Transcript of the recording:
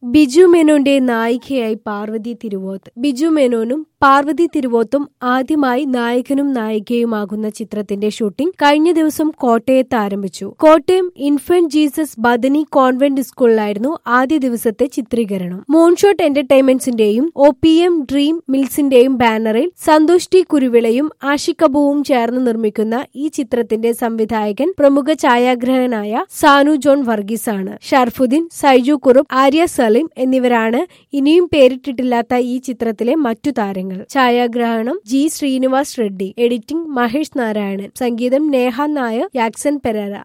ബിജു മേനോന്റെ നായികയായി പാർവതി തിരുവോത്ത് ബിജു മേനോനും പാർവതി തിരുവോത്തും ആദ്യമായി നായകനും നായികയുമാകുന്ന ചിത്രത്തിന്റെ ഷൂട്ടിംഗ് കഴിഞ്ഞ ദിവസം കോട്ടയത്ത് ആരംഭിച്ചു Kottayam infant Jesus Bethany convent സ്കൂളിലായിരുന്നു ആദ്യ ദിവസത്തെ ചിത്രീകരണം മോൺഷോട്ട് എന്റർടൈൻമെന്റ്സിന്റെയും ഒ പി എം ഡ്രീം മിൽസിന്റെയും ബാനറിൽ സന്തോഷ് ടി കുരുവിളയും ആഷിക് കപൂവും ചേർന്ന് നിർമ്മിക്കുന്ന ഈ ചിത്രത്തിന്റെ സംവിധായകൻ പ്രമുഖ ഛായാഗ്രഹനായ സാനു ജോൺ വർഗീസ് ആണ് ഷർഫുദ്ദീൻ സൈജു കുറുപ്പ് ആര്യ സലീം എന്നിവരാണ് ഇനിയും പേരിട്ടിട്ടില്ലാത്ത ഈ ചിത്രത്തിലെ മറ്റു താരങ്ങൾ ഛായാഗ്രഹണം ജി ശ്രീനിവാസ് റെഡ്ഡി എഡിറ്റിംഗ് മഹേഷ് നാരായണൻ സംഗീതം നേഹ നായർ യാക്സൻ പെരേര